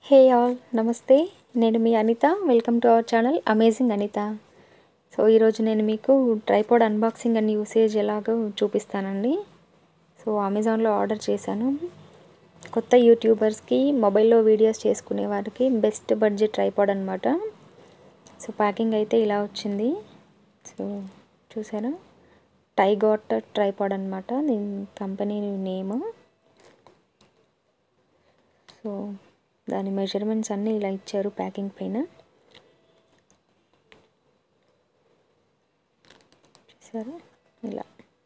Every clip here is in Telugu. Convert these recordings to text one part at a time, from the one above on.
హే ఆల్ నమస్తే నేను మీ Anitha welcome to our channel amazing Anitha so ఈరోజు నేను మీకు ట్రైపాడ్ అన్బాక్సింగ్ అండ్ యూసేజ్ ఎలాగో చూపిస్తానండి సో అమెజాన్లో ఆర్డర్ చేశాను కొత్త యూట్యూబర్స్కి మొబైల్లో వీడియోస్ చేసుకునే వారికి బెస్ట్ బడ్జెట్ ట్రైపాడ్ అనమాట సో ప్యాకింగ్ అయితే ఇలా వచ్చింది సో చూసారా టైగాట్ ట్రైపాడ్ అనమాట దీని కంపెనీ నేమ్ సో దాని మెజర్మెంట్స్ అన్నీ ఇలా ఇచ్చారు ప్యాకింగ్ పైన చూసారా ఇలా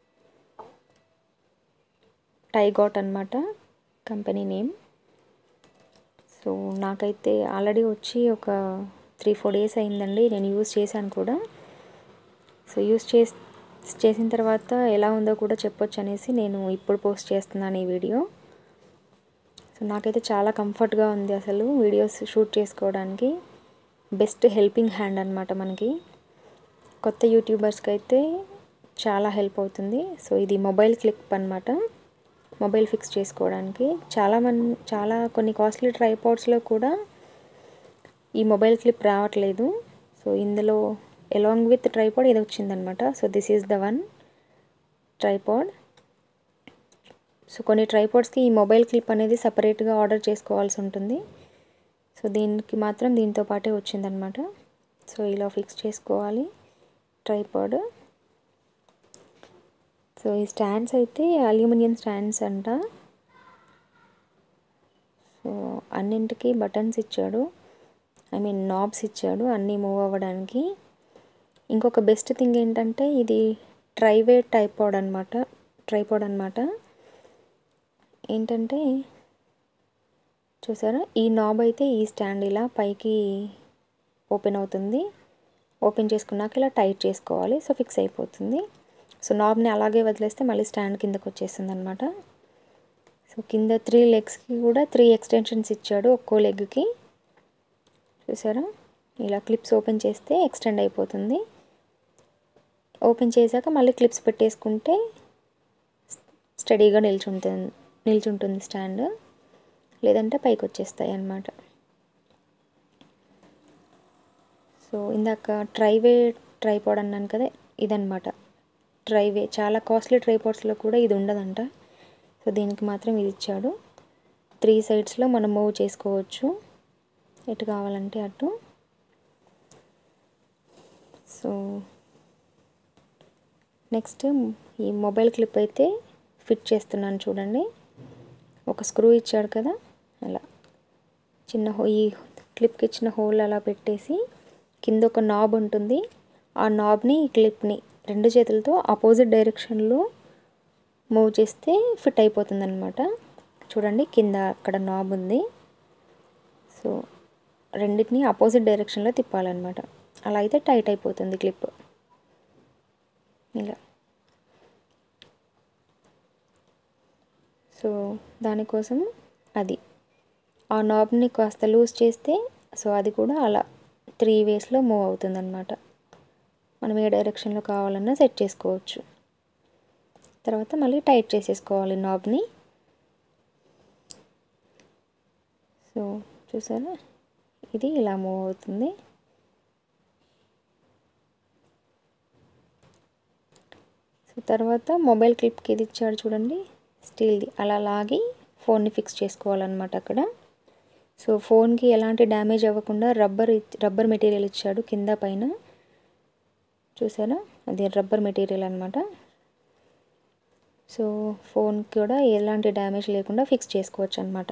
టైగాట్ అనమాట కంపెనీ నేమ్ సో నాకైతే ఆల్రెడీ వచ్చి ఒక త్రీ ఫోర్ డేస్ అయిందండి నేను యూస్ చేశాను కూడా సో యూస్ చేసి చేసిన తర్వాత ఎలా ఉందో కూడా చెప్పొచ్చు అనేసి నేను ఇప్పుడు పోస్ట్ చేస్తున్నాను ఈ వీడియో సో నాకైతే చాలా కంఫర్ట్గా ఉంది అసలు వీడియోస్ షూట్ చేసుకోవడానికి బెస్ట్ హెల్పింగ్ హ్యాండ్ అనమాట మనకి కొత్త యూట్యూబర్స్కి అయితే చాలా హెల్ప్ అవుతుంది సో ఇది మొబైల్ క్లిక్ అనమాట మొబైల్ ఫిక్స్ చేసుకోవడానికి చాలా మన్ చాలా కొన్ని కాస్ట్లీ ట్రైపాడ్స్లో కూడా ఈ మొబైల్ క్లిప్ రావట్లేదు సో ఇందులో ఎలాంగ్ విత్ ట్రైపాడ్ ఇది వచ్చిందనమాట so this is the one tripod so కొన్ని ట్రైపాడ్స్కి ఈ మొబైల్ క్లిప్ అనేది సపరేట్గా ఆర్డర్ చేసుకోవాల్సి ఉంటుంది సో దీనికి మాత్రం దీంతో పాటే వచ్చిందనమాట సో ఇలా ఫిక్స్ చేసుకోవాలి ట్రైపాడ్ సో ఈ స్టాండ్స్ అయితే అల్యూమినియం స్టాండ్స్ అంట సో అన్నింటికి బటన్స్ ఇచ్చాడు ఐ మీన్ నాబ్స్ ఇచ్చాడు అన్నీ మూవ్ అవ్వడానికి ఇంకొక బెస్ట్ థింగ్ ఏంటంటే ఇది ట్రైవే టైపాడ్ అనమాట ట్రైపాడ్ అనమాట ఏంటంటే చూసారా ఈ నాబ్ అయితే ఈ స్టాండ్ ఇలా పైకి ఓపెన్ అవుతుంది ఓపెన్ చేసుకున్నాక ఇలా టైట్ చేసుకోవాలి సో ఫిక్స్ అయిపోతుంది సో నాబ్ని అలాగే వదిలేస్తే మళ్ళీ స్టాండ్ కిందకు వచ్చేస్తుంది అనమాట సో కింద త్రీ లెగ్స్కి కూడా త్రీ ఎక్స్టెన్షన్స్ ఇచ్చాడు ఒక్కో లెగ్కి చూసారా ఇలా క్లిప్స్ ఓపెన్ చేస్తే ఎక్స్టెండ్ అయిపోతుంది ఓపెన్ చేశాక మళ్ళీ క్లిప్స్ పెట్టేసుకుంటే స్టడీగా నిల్చుంటుంది నిల్చుంటుంది స్టాండ్ లేదంటే పైకి వచ్చేస్తాయి అన్నమాట సో ఇందాక ట్రైవే ట్రైపాడ్ అన్నాను కదా ఇదనమాట ట్రైవే చాలా కాస్ట్లీ ట్రైపాడ్స్లో కూడా ఇది ఉండదంట సో దీనికి మాత్రం ఇది ఇచ్చాడు త్రీ సైడ్స్లో మనం మూవ్ చేసుకోవచ్చు ఎటు కావాలంటే అటు సో నెక్స్ట్ ఈ మొబైల్ క్లిప్ అయితే ఫిట్ చేస్తున్నాను చూడండి ఒక స్క్రూ ఇచ్చాడు కదా అలా చిన్న హో ఈ క్లిప్కి ఇచ్చిన హోల్ అలా పెట్టేసి కింద ఒక నాబ్ ఉంటుంది ఆ నాబ్ని ఈ క్లిప్ని రెండు చేతులతో ఆపోజిట్ డైరెక్షన్లో మూవ్ చేస్తే ఫిట్ అయిపోతుంది అనమాట చూడండి కింద అక్కడ నాబ్ ఉంది సో రెండింటిని ఆపోజిట్ డైరెక్షన్లో తిప్పాలన్నమాట అలా అయితే టైట్ అయిపోతుంది క్లిప్ ఇలా సో దానికోసం అది ఆ నాబ్ని కాస్త లూజ్ చేస్తే సో అది కూడా అలా త్రీ వేస్లో మూవ్ అవుతుంది అనమాట మనం ఏ డైరెక్షన్లో కావాలన్నా సెట్ చేసుకోవచ్చు తర్వాత మళ్ళీ టైట్ చేసేసుకోవాలి నాబ్ని సో చూసారా ఇది ఇలా మూవ్ అవుతుంది సో తర్వాత మొబైల్ క్లిప్కి ఇది ఇచ్చాడు చూడండి స్టీల్ది అలా లాగి ఫోన్ని ఫిక్స్ చేసుకోవాలన్నమాట అక్కడ సో ఫోన్కి ఎలాంటి డ్యామేజ్ అవ్వకుండా రబ్బర్ రబ్బర్ మెటీరియల్ ఇచ్చాడు కింద పైన చూసారా అది రబ్బర్ మెటీరియల్ అనమాట సో ఫోన్కి కూడా ఎలాంటి డ్యామేజ్ లేకుండా ఫిక్స్ చేసుకోవచ్చు అనమాట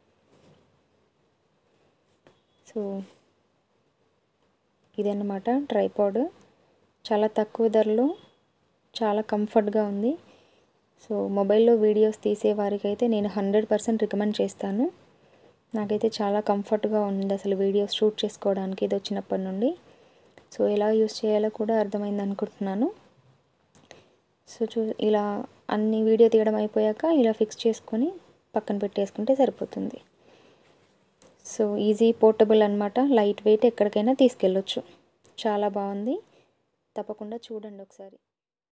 సో ఇదన్నమాట ట్రైపాడ్ చాలా తక్కువ ధరలో చాలా కంఫర్ట్గా ఉంది సో మొబైల్లో వీడియోస్ తీసే వారికి అయితే నేను హండ్రెడ్ పర్సెంట్ రికమెండ్ చేస్తాను నాకైతే చాలా కంఫర్ట్గా ఉంది అసలు వీడియోస్ షూట్ చేసుకోవడానికి ఇది వచ్చినప్పటి నుండి సో ఎలా యూస్ చేయాలో కూడా అర్థమైంది అనుకుంటున్నాను సో చూ ఇలా అన్ని వీడియో తీయడం అయిపోయాక ఇలా ఫిక్స్ చేసుకొని పక్కన పెట్టేసుకుంటే సరిపోతుంది సో ఈజీ పోర్టబుల్ అనమాట లైట్ వెయిట్ ఎక్కడికైనా తీసుకెళ్ళొచ్చు చాలా బాగుంది తప్పకుండా చూడండి ఒకసారి